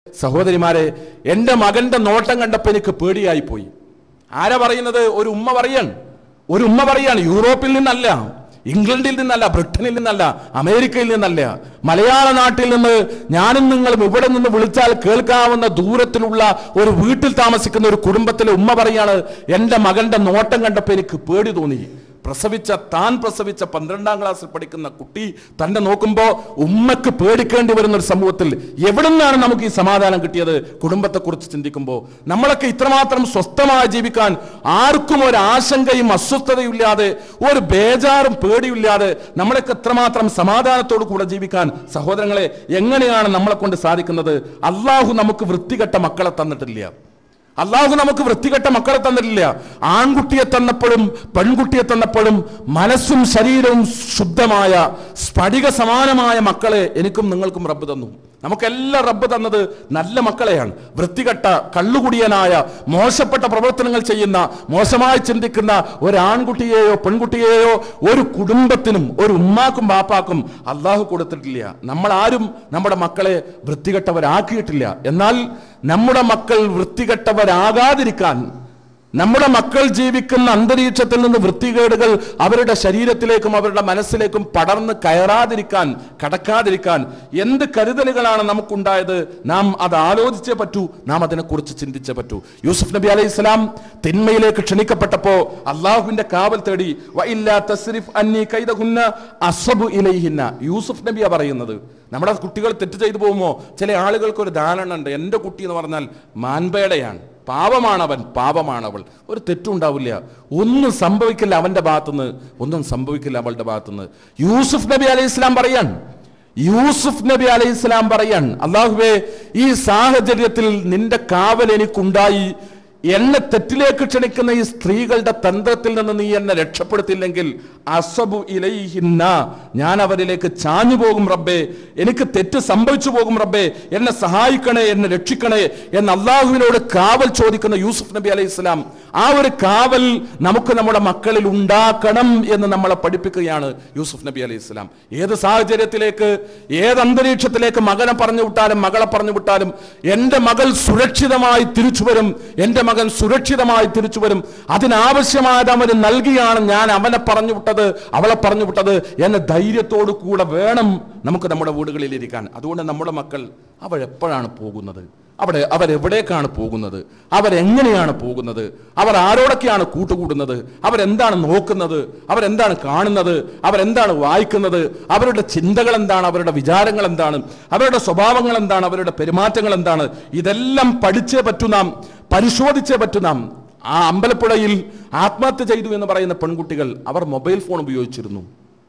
സഹോദരിമാരെ എൻ്റെ മകന്റെ നോട്ടം കണ്ടപ്പോൾ എനിക്ക് പേടിയായി പോയി ആരാ പറയുന്നത് ഒരു ഉമ്മ പറയാണ് ഒരു ഉമ്മ പറയാണ് യൂറോപ്പിൽ നിന്നല്ല ഇംഗ്ലണ്ടിൽ നിന്നല്ല ബ്രിട്ടനിൽ നിന്നല്ല അമേരിക്കയിൽ നിന്നല്ല മലയാള നാട്ടിൽ നിന്ന് ഞാനും നിങ്ങളും ഇവിടെ നിന്ന് വിളിച്ചാൽ കേൾക്കാവുന്ന ദൂരത്തിലുള്ള ഒരു വീട്ടിൽ താമസിക്കുന്ന ഒരു കുടുംബത്തിലെ ഉമ്മ പറയാണ് എൻ്റെ മകന്റെ നോട്ടം കണ്ടപ്പോൾ എനിക്ക് പേടി തോന്നി പ്രസവിച്ച താൻ പ്രസവിച്ച പന്ത്രണ്ടാം ക്ലാസ്സിൽ പഠിക്കുന്ന കുട്ടി തന്നെ നോക്കുമ്പോൾ ഉമ്മക്ക് പേടിക്കേണ്ടി വരുന്ന ഒരു സമൂഹത്തിൽ എവിടെ നിന്നാണ് നമുക്ക് ഈ സമാധാനം കിട്ടിയത് കുടുംബത്തെക്കുറിച്ച് ചിന്തിക്കുമ്പോൾ നമ്മളൊക്കെ ഇത്രമാത്രം സ്വസ്ഥമായി ജീവിക്കാൻ ആർക്കും ഒരു ആശങ്കയും അസ്വസ്ഥതയും ഇല്ലാതെ ഒരു ബേജാറും പേടിയില്ലാതെ നമ്മളൊക്കെ എത്രമാത്രം സമാധാനത്തോടു കൂടെ ജീവിക്കാൻ സഹോദരങ്ങളെ എങ്ങനെയാണ് നമ്മളെ കൊണ്ട് സാധിക്കുന്നത് അള്ളാഹു നമുക്ക് വൃത്തികെട്ട മക്കളെ തന്നിട്ടില്ല അള്ളാഹു നമുക്ക് വൃത്തികെട്ട മക്കളെ തന്നിട്ടില്ല ആൺകുട്ടിയെ തന്നപ്പോഴും പെൺകുട്ടിയെ തന്നപ്പോഴും മനസ്സും ശരീരവും ശുദ്ധമായ സ്ഫടിക സമാനമായ മക്കളെ എനിക്കും നിങ്ങൾക്കും റബ്ബ് തന്നു നമുക്കെല്ലാം റബ്ബ് തന്നത് നല്ല മക്കളെയാണ് വൃത്തികെട്ട കള്ളുകുടിയനായ മോശപ്പെട്ട പ്രവർത്തനങ്ങൾ ചെയ്യുന്ന മോശമായി ചിന്തിക്കുന്ന ഒരു ആൺകുട്ടിയെയോ പെൺകുട്ടിയെയോ ഒരു കുടുംബത്തിനും ഒരു ഉമ്മാക്കും ബാപ്പാക്കും അള്ളാഹു കൊടുത്തിട്ടില്ല നമ്മൾ ആരും നമ്മുടെ മക്കളെ വൃത്തികെട്ടവരാക്കിയിട്ടില്ല എന്നാൽ നമ്മുടെ മക്കൾ വൃത്തികെട്ടവരാകാതിരിക്കാൻ നമ്മുടെ മക്കൾ ജീവിക്കുന്ന അന്തരീക്ഷത്തിൽ നിന്ന് വൃത്തികേടുകൾ അവരുടെ ശരീരത്തിലേക്കും അവരുടെ മനസ്സിലേക്കും പടർന്ന് കയറാതിരിക്കാൻ കടക്കാതിരിക്കാൻ എന്ത് കരുതലുകളാണ് നമുക്കുണ്ടായത് നാം അത് ആലോചിച്ചേ പറ്റൂ നാം അതിനെക്കുറിച്ച് ചിന്തിച്ചേ പറ്റൂ യൂസുഫ് നബി അലൈഹി ഇസ്ലാം തിന്മയിലേക്ക് ക്ഷണിക്കപ്പെട്ടപ്പോ അള്ളാഹുവിന്റെ കാവൽ തേടി "വഇല്ലാ തസ്രിഫ് അന്നി കൈദഹുന്ന അസ്വബു ഇലൈഹിന്ന യൂസുഫ് നബിയാ പറയുന്നത് നമ്മുടെ കുട്ടികൾ തെറ്റ് ചെയ്തു പോകുമ്പോൾ ചില ആളുകൾക്ക് ഒരു ധാരണ ഉണ്ട് എൻ്റെ കുട്ടി എന്ന് പറഞ്ഞാൽ മാൻപേടയാണ് പാവമാണവൻ പാവമാണവൾ ഒരു തെറ്റുണ്ടാവില്ല ഒന്നും സംഭവിക്കില്ല അവന്റെ ഭാഗത്തുനിന്ന് ഒന്നും സംഭവിക്കില്ല അവളുടെ ഭാഗത്തുനിന്ന് യൂസുഫ് നബി അലൈഹി ഇസ്ലാം പറയാൻ യൂസുഫ് നബി അലൈഹി ഇസ്ലാം പറയാൻ അള്ളാഹുവേ ഈ സാഹചര്യത്തിൽ നിന്റെ കാവൽ എനിക്കുണ്ടായി എന്നെ തെറ്റിലേക്ക് ക്ഷണിക്കുന്ന ഈ സ്ത്രീകളുടെ തന്ത്രത്തിൽ നിന്ന് നീ എന്നെ രക്ഷപ്പെടുത്തില്ലെങ്കിൽ അസബു ഇലൈഹിന്ന ഞാൻ അവരിലേക്ക് ചാഞ്ഞു പോകും റബ്ബേ എനിക്ക് തെറ്റ് സംഭവിച്ചു പോകും റബ്ബേ എന്നെ സഹായിക്കണേ എന്നെ രക്ഷിക്കണേ എന്ന് അള്ളാഹുവിനോട് കാവൽ ചോദിക്കുന്ന യൂസുഫ് നബി അലൈഹി ഇസ്ലാം ആ ഒരു കാവൽ നമുക്ക് നമ്മുടെ മക്കളിൽ ഉണ്ടാക്കണം എന്ന് നമ്മളെ പഠിപ്പിക്കുകയാണ് യൂസുഫ് നബി അലൈഹി ഇസ്ലാം ഏത് സാഹചര്യത്തിലേക്ക് ഏത് അന്തരീക്ഷത്തിലേക്ക് മകനെ പറഞ്ഞു വിട്ടാലും മകളെ പറഞ്ഞു വിട്ടാലും എൻ്റെ മകൾ സുരക്ഷിതമായി തിരിച്ചു വരും എൻ്റെ മകൻ സുരക്ഷിതമായി തിരിച്ചു വരും അതിനാവശ്യമായത് അവന് നൽകിയാണ് ഞാൻ അവനെ പറഞ്ഞു വിട്ടത് അവളെ പറഞ്ഞു വിട്ടത് എന്ന ധൈര്യത്തോടു കൂടെ വേണം നമുക്ക് നമ്മുടെ വീടുകളിൽ ഇരിക്കാൻ അതുകൊണ്ട് നമ്മുടെ മക്കൾ അവരെപ്പോഴാണ് പോകുന്നത് അവിടെ അവരെവിടേക്കാണ് പോകുന്നത് അവരെങ്ങനെയാണ് പോകുന്നത് അവർ ആരോടൊക്കെയാണ് കൂട്ടുകൂടുന്നത് അവരെന്താണ് നോക്കുന്നത് അവരെന്താണ് കാണുന്നത് അവരെന്താണ് വായിക്കുന്നത് അവരുടെ ചിന്തകൾ എന്താണ് അവരുടെ വിചാരങ്ങൾ എന്താണ് അവരുടെ സ്വഭാവങ്ങൾ എന്താണ് അവരുടെ പെരുമാറ്റങ്ങൾ എന്താണ് ഇതെല്ലാം പഠിച്ചേ പറ്റൂ നാം പരിശോധിച്ചേ പറ്റൂ നാം ആ അമ്പലപ്പുഴയിൽ ആത്മഹത്യ ചെയ്തു എന്ന് പറയുന്ന പെൺകുട്ടികൾ അവർ മൊബൈൽ ഫോൺ ഉപയോഗിച്ചിരുന്നു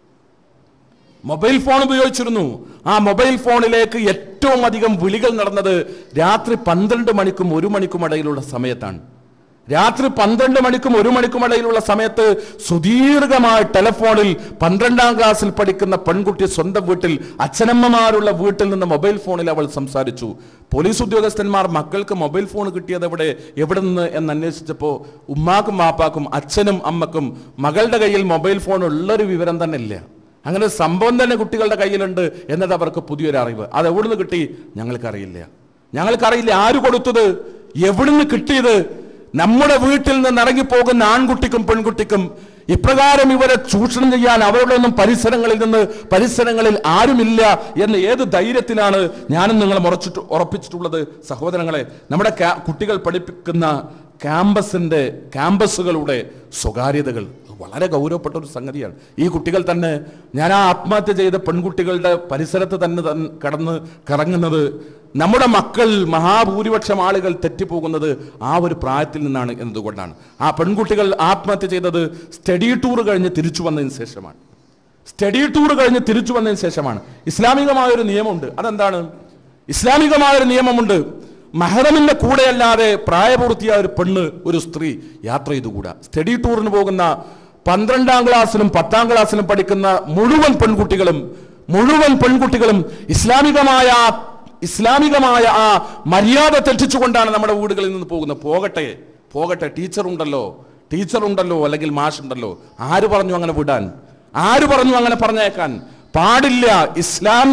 മൊബൈൽ ഫോൺ ഉപയോഗിച്ചിരുന്നു ആ മൊബൈൽ ഫോണിലേക്ക് ഏറ്റവും അധികം വിളികൾ നടന്നത് രാത്രി പന്ത്രണ്ട് മണിക്കും ഒരു മണിക്കും ഇടയിലുള്ള സമയത്താണ് രാത്രി പന്ത്രണ്ട് മണിക്കും ഒരു മണിക്കും ഇടയിലുള്ള സമയത്ത് സുദീർഘമായ ടെലഫോണിൽ പന്ത്രണ്ടാം ക്ലാസ്സിൽ പഠിക്കുന്ന പെൺകുട്ടി സ്വന്തം വീട്ടിൽ അച്ഛനമ്മമാരുള്ള വീട്ടിൽ നിന്ന് മൊബൈൽ ഫോണിൽ അവൾ സംസാരിച്ചു പോലീസ് ഉദ്യോഗസ്ഥന്മാർ മക്കൾക്ക് മൊബൈൽ ഫോൺ കിട്ടിയത് എവിടെ എവിടെ നിന്ന് എന്ന് അന്വേഷിച്ചപ്പോൾ ഉമ്മാക്കും മാപ്പാക്കും അച്ഛനും അമ്മക്കും മകളുടെ കയ്യിൽ മൊബൈൽ ഫോൺ ഉള്ളൊരു വിവരം തന്നെ ഇല്ല അങ്ങനെ ഒരു സംഭവം തന്നെ കുട്ടികളുടെ കയ്യിലുണ്ട് എന്നത് അവർക്ക് പുതിയൊരു അറിവ് അത് എവിടുന്ന് കിട്ടി ഞങ്ങൾക്കറിയില്ല ഞങ്ങൾക്കറിയില്ല ആര് കൊടുത്തത് എവിടുന്ന് കിട്ടിയത് നമ്മുടെ വീട്ടിൽ നിന്ന് ഇറങ്ങിപ്പോകുന്ന ആൺകുട്ടിക്കും പെൺകുട്ടിക്കും ഇപ്രകാരം ഇവരെ ചൂഷണം ചെയ്യാൻ അവരുടെ ഒന്നും പരിസരങ്ങളിൽ നിന്ന് പരിസരങ്ങളിൽ ആരുമില്ല എന്ന് ഏത് ധൈര്യത്തിലാണ് ഞാനും നിങ്ങൾ ഉറച്ചിട്ട് ഉറപ്പിച്ചിട്ടുള്ളത് സഹോദരങ്ങളെ നമ്മുടെ കാ- കുട്ടികൾ പഠിപ്പിക്കുന്ന ക്യാമ്പസിന്റെ ക്യാമ്പസുകളുടെ സ്വകാര്യതകൾ വളരെ ഗൗരവപ്പെട്ട ഒരു സംഗതിയാണ് ഈ കുട്ടികൾ തന്നെ ഞാൻ ആ ആത്മഹത്യ ചെയ്ത പെൺകുട്ടികളുടെ പരിസരത്ത് തന്നെ തൻ- കടന്ന് കറങ്ങുന്നത് നമ്മുടെ മക്കൾ മഹാഭൂരിപക്ഷം ആളുകൾ തെറ്റിപ്പോകുന്നത് ആ ഒരു പ്രായത്തിൽ നിന്നാണ് എന്നതുകൊണ്ടാണ് ആ പെൺകുട്ടികൾ ആത്മഹത്യ ചെയ്തത് സ്റ്റഡി ടൂർ കഴിഞ്ഞ് തിരിച്ചു വന്നതിന് ശേഷമാണ് സ്റ്റഡി ടൂർ കഴിഞ്ഞ് തിരിച്ചു വന്നതിന് ശേഷമാണ് ഇസ്ലാമികമായ ഒരു നിയമമുണ്ട് അതെന്താണ് ഇസ്ലാമികമായ ഒരു നിയമമുണ്ട് മഹറമിന്റെ കൂടെയല്ലാതെ പ്രായപൂർത്തിയായ ഒരു പെണ്ണ് ഒരു സ്ത്രീ യാത്ര ചെയ്തുകൂടാ സ്റ്റഡി ടൂറിന് പോകുന്ന പന്ത്രണ്ടാം ക്ലാസ്സിലും പത്താം ക്ലാസ്സിലും പഠിക്കുന്ന മുഴുവൻ പെൺകുട്ടികളും മുഴുവൻ പെൺകുട്ടികളും ഇസ്ലാമികമായ ആ- ഇസ്ലാമികമായ ആ മര്യാദ തെറ്റിച്ചുകൊണ്ടാണ് നമ്മുടെ വീടുകളിൽ നിന്ന് പോകുന്നത് പോകട്ടെ പോകട്ടെ ടീച്ചർ ഉണ്ടല്ലോ ടീച്ചർ ഉണ്ടല്ലോ അല്ലെങ്കിൽ മാഷ് ഉണ്ടല്ലോ ആര് പറഞ്ഞു അങ്ങനെ വിടാൻ ആര് പറഞ്ഞു അങ്ങനെ പറഞ്ഞേക്കാൻ പാടില്ല ഇസ്ലാം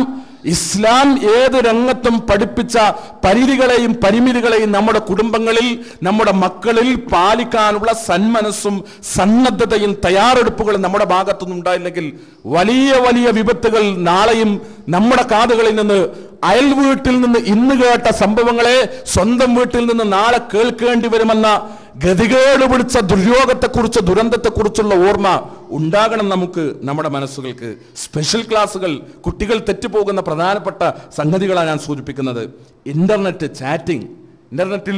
ഇസ്ലാം ഏത് രംഗത്തും പഠിപ്പിച്ച പരിധികളെയും പരിമിതികളെയും നമ്മുടെ കുടുംബങ്ങളിൽ നമ്മുടെ മക്കളിൽ പാലിക്കാനുള്ള സന്മനസ്സും സന്നദ്ധതയും തയ്യാറെടുപ്പുകളും നമ്മുടെ ഭാഗത്തുനിന്ന് ഉണ്ടായില്ലെങ്കിൽ വലിയ വലിയ വിപത്തുകൾ നാളെയും നമ്മുടെ കാതുകളിൽ നിന്ന് അയൽ വീട്ടിൽ നിന്ന് ഇന്ന് കേട്ട സംഭവങ്ങളെ സ്വന്തം വീട്ടിൽ നിന്ന് നാളെ കേൾക്കേണ്ടി വരുമെന്ന ഗതികേട് പിടിച്ച ദുര്യോഗത്തെക്കുറിച്ച് ദുരന്തത്തെക്കുറിച്ചുള്ള ഓർമ്മ ഉണ്ടാകണം നമുക്ക് നമ്മുടെ മനസ്സുകൾക്ക് സ്പെഷ്യൽ ക്ലാസ്സുകൾ കുട്ടികൾ തെറ്റുപോകുന്ന പ്രധാനപ്പെട്ട സംഗതികളാണ് ഞാൻ സൂചിപ്പിക്കുന്നത് ഇന്റർനെറ്റ് ചാറ്റിംഗ് ഇന്റർനെറ്റിൽ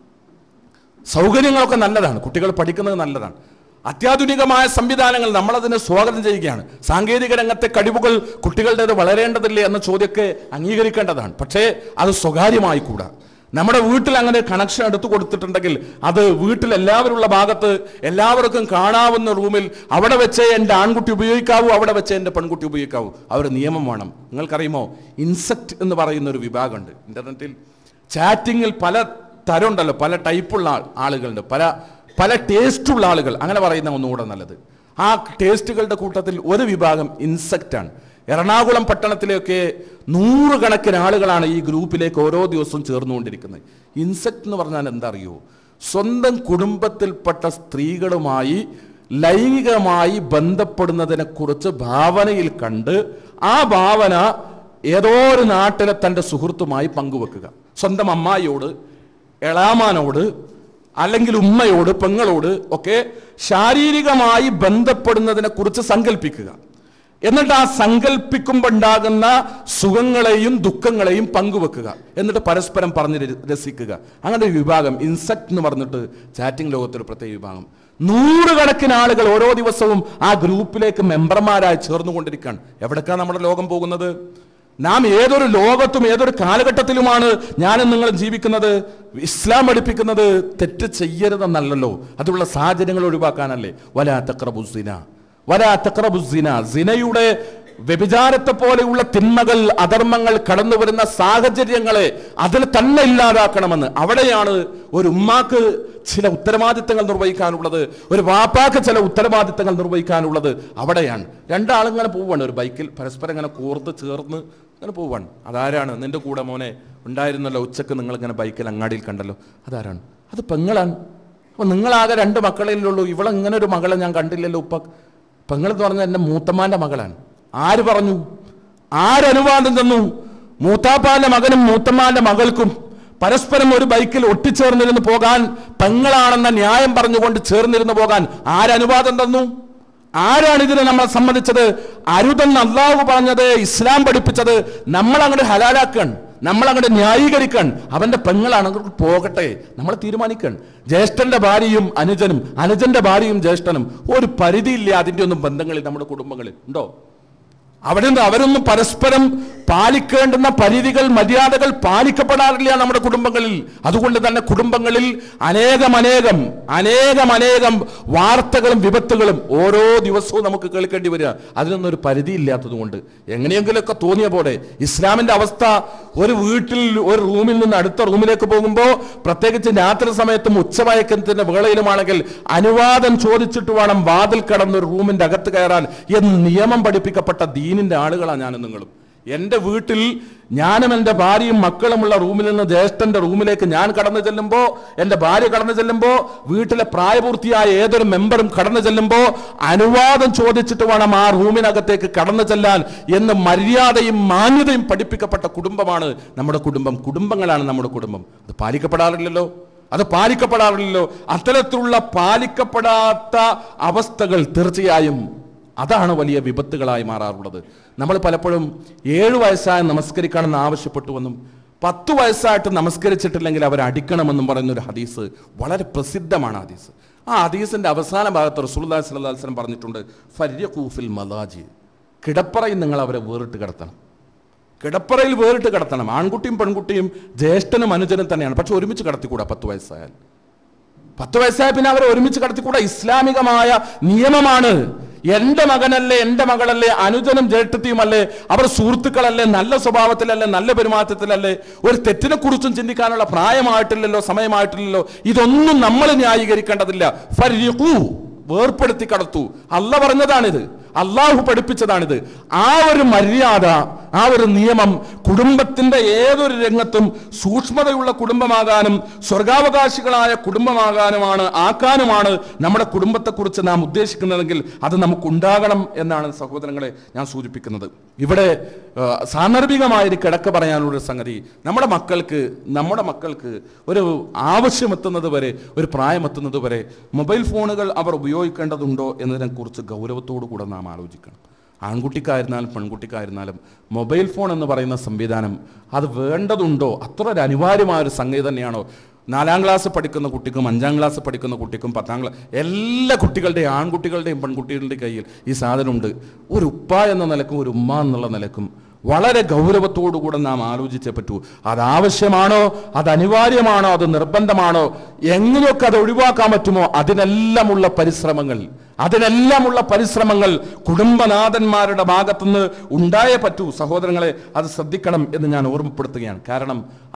സൗകര്യങ്ങളൊക്കെ നല്ലതാണ് കുട്ടികൾ പഠിക്കുന്നത് നല്ലതാണ് അത്യാധുനികമായ സംവിധാനങ്ങൾ നമ്മളതിനെ സ്വാഗതം ചെയ്യുകയാണ് സാങ്കേതിക രംഗത്തെ കഴിവുകൾ കുട്ടികളുടേത് വളരേണ്ടതില്ലേ എന്ന ചോദ്യമൊക്കെ അംഗീകരിക്കേണ്ടതാണ് പക്ഷേ അത് സ്വകാര്യമായി കൂടാ നമ്മുടെ വീട്ടിൽ അങ്ങനെ കണക്ഷൻ എടുത്തു കൊടുത്തിട്ടുണ്ടെങ്കിൽ അത് വീട്ടിൽ എല്ലാവരുള്ള ഭാഗത്ത് എല്ലാവർക്കും കാണാവുന്ന റൂമിൽ അവിടെ വെച്ചേ എൻ്റെ ആൺകുട്ടി ഉപയോഗിക്കാവൂ അവിടെ വെച്ചേ എൻ്റെ പെൺകുട്ടി ഉപയോഗിക്കാവൂ അവർ നിയമം വേണം നിങ്ങൾക്കറിയുമോ ഇൻസെക്ട് എന്ന് പറയുന്ന ഒരു വിഭാഗമുണ്ട് ഇന്റർനെറ്റിൽ ചാറ്റിങ്ങിൽ പല തരമുണ്ടല്ലോ പല ടൈപ്പുള്ള ആൾ- ആളുകളുണ്ട് പല പല ടേസ്റ്റുള്ള ആളുകൾ അങ്ങനെ പറയുന്ന ഒന്നുകൂടെ നല്ലത് ആ ടേസ്റ്റുകളുടെ കൂട്ടത്തിൽ ഒരു വിഭാഗം ഇൻസെക്റ്റാണ് എറണാകുളം പട്ടണത്തിലെയൊക്കെ നൂറുകണക്കിന് ആളുകളാണ് ഈ ഗ്രൂപ്പിലേക്ക് ഓരോ ദിവസവും ചേർന്നുകൊണ്ടിരിക്കുന്നത് ഇൻസെക്ട് എന്ന് പറഞ്ഞാൽ എന്താ അറിയോ സ്വന്തം കുടുംബത്തിൽപ്പെട്ട സ്ത്രീകളുമായി ലൈംഗികമായി ബന്ധപ്പെടുന്നതിനെ കുറിച്ച് ഭാവനയിൽ കണ്ട് ആ ഭാവന ഏതോ ഒരു നാട്ടിലെ തൻ്റെ സുഹൃത്തുമായി പങ്കുവെക്കുക സ്വന്തം അമ്മായിയോട് എളാമാനോട് അല്ലെങ്കിൽ ഉമ്മയോട് പെങ്ങളോട് ഒക്കെ ശാരീരികമായി ബന്ധപ്പെടുന്നതിനെ കുറിച്ച് സങ്കല്പിക്കുക എന്നിട്ട് ആ സങ്കല്പിക്കുമ്പോൾ ഉണ്ടാകുന്ന സുഖങ്ങളെയും ദുഃഖങ്ങളെയും പങ്കുവെക്കുക എന്നിട്ട് പരസ്പരം പറഞ്ഞ് ര- രസിക്കുക അങ്ങനെ ഒരു വിഭാഗം ഇൻസെക്ട് എന്ന് പറഞ്ഞിട്ട് ചാറ്റിംഗ് ലോകത്തൊരു പ്രത്യേക വിഭാഗം നൂറുകണക്കിന് ആളുകൾ ഓരോ ദിവസവും ആ ഗ്രൂപ്പിലേക്ക് മെമ്പർമാരായി ചേർന്നുകൊണ്ടിരിക്കുകയാണ് എവിടേക്കാണ് നമ്മുടെ ലോകം പോകുന്നത് നാം ഏതൊരു ലോകത്തും ഏതൊരു കാലഘട്ടത്തിലുമാണ് ഞാനും നിങ്ങളും ജീവിക്കുന്നത് ഇസ്ലാം പഠിപ്പിക്കുന്നത് തെറ്റ് ചെയ്യരുതെന്നല്ലല്ലോ അതുള്ള സാഹചര്യങ്ങൾ ഒഴിവാക്കാനല്ലേ വലാ തക്രബുസിന വലാ തക്രബുസിന സിനയുടെ വ്യഭിചാരത്തെ പോലെയുള്ള തിന്മകൾ അധർമ്മങ്ങൾ കടന്നു വരുന്ന സാഹചര്യങ്ങളെ അതിൽ തന്നെ ഇല്ലാതാക്കണമെന്ന് അവിടെയാണ് ഒരു ഉമ്മാക്ക് ചില ഉത്തരവാദിത്തങ്ങൾ നിർവഹിക്കാനുള്ളത് ഒരു വാപ്പാക്ക് ചില ഉത്തരവാദിത്തങ്ങൾ നിർവഹിക്കാനുള്ളത് അവിടെയാണ് രണ്ടാളിങ്ങനെ പോവാണ് ഒരു ബൈക്കിൽ പരസ്പരം ഇങ്ങനെ കോർത്ത് ചേർന്ന് ഇങ്ങനെ പോവാണ് അതാരാണ് നിന്റെ കൂടെ മോനെ ഉണ്ടായിരുന്നല്ലോ ഉച്ചക്ക് നിങ്ങൾ ഇങ്ങനെ ബൈക്കിൽ അങ്ങാടിയിൽ കണ്ടല്ലോ അതാരാണ് അത് പെങ്ങളാണ് അപ്പൊ നിങ്ങളാകെ രണ്ട് മക്കളേലുള്ളൂ ഇവളെ ഇങ്ങനെ ഒരു മകളെ ഞാൻ കണ്ടില്ലല്ലോ ഉപ്പ പെങ്ങൾ എന്ന് പറഞ്ഞാൽ എൻ്റെ മൂത്തമ്മാന്റെ മകളാണ് ആര് പറഞ്ഞു ആരനുവാദം തന്നു മൂത്താപ്പാന്റെ മകനും മൂത്തമ്മാന്റെ മകൾക്കും പരസ്പരം ഒരു ബൈക്കിൽ ഒട്ടിച്ചേർന്നിരുന്ന് പോകാൻ പെങ്ങളാണെന്ന ന്യായം പറഞ്ഞുകൊണ്ട് ചേർന്നിരുന്ന് പോകാൻ ആരനുവാദം തന്നു ആരാണ് ഇതിനെ നമ്മളെ സമ്മതിച്ചത് അരുതെന്ന് അള്ളാഹു പറഞ്ഞത് ഇസ്ലാം പഠിപ്പിച്ചത് നമ്മൾ അങ്ങോട്ട് ഹലാലാക്കാൻ നമ്മൾ അങ്ങോട്ട് ന്യായീകരിക്കാൻ അവന്റെ പെങ്ങളാണെങ്കിൽ പോകട്ടെ നമ്മൾ തീരുമാനിക്കാൻ ജ്യേഷ്ഠന്റെ ഭാര്യയും അനുജനും അനുജന്റെ ഭാര്യയും ജ്യേഷ്ഠനും ഒരു പരിധിയില്ല അതിന്റെ ഒന്നും ബന്ധങ്ങളിൽ നമ്മുടെ കുടുംബങ്ങളിൽ ഉണ്ടോ അവിടെ നിന്ന് അവരൊന്നും പരസ്പരം പാലിക്കേണ്ടുന്ന പരിധികൾ മര്യാദകൾ പാലിക്കപ്പെടാറില്ല നമ്മുടെ കുടുംബങ്ങളിൽ അതുകൊണ്ട് തന്നെ കുടുംബങ്ങളിൽ അനേകം അനേകം അനേകം അനേകം വാർത്തകളും വിപത്തുകളും ഓരോ ദിവസവും നമുക്ക് കേൾക്കേണ്ടി വരിക അതിനൊന്നും ഒരു പരിധിയില്ലാത്തത് കൊണ്ട് എങ്ങനെയെങ്കിലുമൊക്കെ തോന്നിയ പോലെ ഇസ്ലാമിന്റെ അവസ്ഥ ഒരു വീട്ടിൽ ഒരു റൂമിൽ നിന്ന് അടുത്ത റൂമിലേക്ക് പോകുമ്പോൾ പ്രത്യേകിച്ച് രാത്രി സമയത്തും ഉച്ചമയക്കത്തിന്റെ വേളയിലുമാണെങ്കിൽ അനുവാദം ചോദിച്ചിട്ട് വേണം വാതിൽ കടന്ന് ഒരു റൂമിന്റെ അകത്ത് കയറാൻ എന്ന് നിയമം പഠിപ്പിക്കപ്പെട്ട ദീനിന്റെ ആളുകളാണ് ഞാനും നിങ്ങളും എൻ്റെ വീട്ടിൽ ഞാനും എൻ്റെ ഭാര്യയും മക്കളുമുള്ള റൂമിൽ നിന്ന് ജ്യേഷ്ഠന്റെ റൂമിലേക്ക് ഞാൻ കടന്നു ചെല്ലുമ്പോൾ എൻ്റെ ഭാര്യ കടന്നു ചെല്ലുമ്പോൾ വീട്ടിലെ പ്രായപൂർത്തിയായ ഏതൊരു മെമ്പറും കടന്നു ചെല്ലുമ്പോൾ അനുവാദം ചോദിച്ചിട്ട് വേണം ആ റൂമിനകത്തേക്ക് കടന്നു ചെല്ലാൻ എന്ന് മര്യാദയും മാന്യതയും പഠിപ്പിക്കപ്പെട്ട കുടുംബമാണ് നമ്മുടെ കുടുംബം കുടുംബങ്ങളാണ് നമ്മുടെ കുടുംബം അത് പാലിക്കപ്പെടാറില്ലല്ലോ അത് പാലിക്കപ്പെടാറില്ലല്ലോ അത്തരത്തിലുള്ള പാലിക്കപ്പെടാത്ത അവസ്ഥകൾ തീർച്ചയായും അതാണ് വലിയ വിപത്തുകളായി മാറാറുള്ളത് നമ്മൾ പലപ്പോഴും ഏഴു വയസ്സായ നമസ്കരിക്കണമെന്ന് ആവശ്യപ്പെട്ടുവെന്നും പത്ത് വയസ്സായിട്ട് നമസ്കരിച്ചിട്ടില്ലെങ്കിൽ അവർ അടിക്കണമെന്നും പറയുന്ന ഒരു ഹദീസ് വളരെ പ്രസിദ്ധമാണ് ഹദീസ് ആ ഹദീസിന്റെ അവസാന ഭാഗത്ത് റസൂലുള്ളാഹി സ്വല്ലല്ലാഹു അലൈഹി വസല്ലം പറഞ്ഞിട്ടുണ്ട് ഫര്യഖൂഫിൽ മലാജി കിടപ്പറയിൽ നിങ്ങൾ അവരെ വേറിട്ട് കിടത്തണം കിടപ്പറയിൽ വേറിട്ട് കിടത്തണം ആൺകുട്ടിയും പെൺകുട്ടിയും ജ്യേഷ്ഠനും അനുജനും തന്നെയാണ് പക്ഷെ ഒരുമിച്ച് കിടത്തിക്കൂടാ പത്ത് വയസ്സായാൽ പത്ത് വയസ്സായ പിന്നെ അവരെ ഒരുമിച്ച് കടത്തിക്കൂടാ ഇസ്ലാമികമായ നിയമമാണ് എന്റെ മകനല്ലേ എന്റെ മകളല്ലേ അനുജനും ജേഷ്ഠത്തിയുമല്ലേ അവർ സുഹൃത്തുക്കളല്ലേ നല്ല സ്വഭാവത്തിലല്ലേ നല്ല പെരുമാറ്റത്തിലല്ലേ ഒരു തെറ്റിനെ കുറിച്ചും ചിന്തിക്കാനുള്ള പ്രായമായിട്ടില്ലല്ലോ സമയമായിട്ടില്ലല്ലോ ഇതൊന്നും നമ്മൾ ന്യായീകരിക്കേണ്ടതില്ല ഫരിഖൂ വേർപ്പെടുത്തി കടത്തു അല്ല പറഞ്ഞതാണിത് അള്ളാഹു പഠിപ്പിച്ചതാണിത് ആ ഒരു മര്യാദ ആ ഒരു നിയമം കുടുംബത്തിന്റെ ഏതൊരു രംഗത്തും സൂക്ഷ്മതയുള്ള കുടുംബമാകാനും സ്വർഗാവകാശികളായ കുടുംബമാകാനുമാണ് ആക്കാനുമാണ് നമ്മുടെ കുടുംബത്തെക്കുറിച്ച് നാം ഉദ്ദേശിക്കുന്നതെങ്കിൽ അത് നമുക്കുണ്ടാകണം എന്നാണ് സഹോദരങ്ങളെ ഞാൻ സൂചിപ്പിക്കുന്നത് ഇവിടെ ആ, സാന്ദർഭികമായൊരു കിടക്ക പറയാനുള്ളൊരു സംഗതി നമ്മുടെ മക്കൾക്ക് നമ്മുടെ മക്കൾക്ക് ഒരു ആവശ്യമെത്തുന്നത് വരെ ഒരു പ്രായമെത്തുന്നത് വരെ മൊബൈൽ ഫോണുകൾ അവർ ഉപയോഗിക്കേണ്ടതുണ്ടോ എന്നതിനെക്കുറിച്ച് ഗൗരവത്തോടു കൂടെ നാം ആലോചിക്കണം ആൺകുട്ടിക്കായിരുന്നാലും പെൺകുട്ടിക്കായിരുന്നാലും മൊബൈൽ ഫോൺ എന്ന് പറയുന്ന സംവിധാനം അത് വേണ്ടതുണ്ടോ അത്ര ഒരു അനിവാര്യമായ ഒരു സംഗതി തന്നെയാണോ നാലാം ക്ലാസ് പഠിക്കുന്ന കുട്ടിക്കും അഞ്ചാം ക്ലാസ് പഠിക്കുന്ന കുട്ടിക്കും പത്താം ക്ലാസ് എല്ലാ കുട്ടികളുടെയും ആൺകുട്ടികളുടെയും പെൺകുട്ടികളുടെയും കയ്യിൽ ഈ സാധനമുണ്ട് ഒരു ഉപ്പ എന്ന നിലക്കും ഒരു ഉമ്മ എന്നുള്ള നിലക്കും വളരെ ഗൗരവത്തോടുകൂടെ നാം ആലോചിച്ചേ പറ്റൂ അത് ആവശ്യമാണോ അത് അനിവാര്യമാണോ അത് നിർബന്ധമാണോ എങ്ങനെയൊക്കെ അത് ഒഴിവാക്കാൻ പറ്റുമോ അതിനെല്ലാമുള്ള പരിശ്രമങ്ങൾ അതിനെല്ലാമുള്ള പരിശ്രമങ്ങൾ കുടുംബനാഥന്മാരുടെ ഭാഗത്തുനിന്ന് ഉണ്ടായേ പറ്റൂ സഹോദരങ്ങളെ അത് ശ്രദ്ധിക്കണം എന്ന് ഞാൻ ഓർമ്മപ്പെടുത്തുകയാണ് കാരണം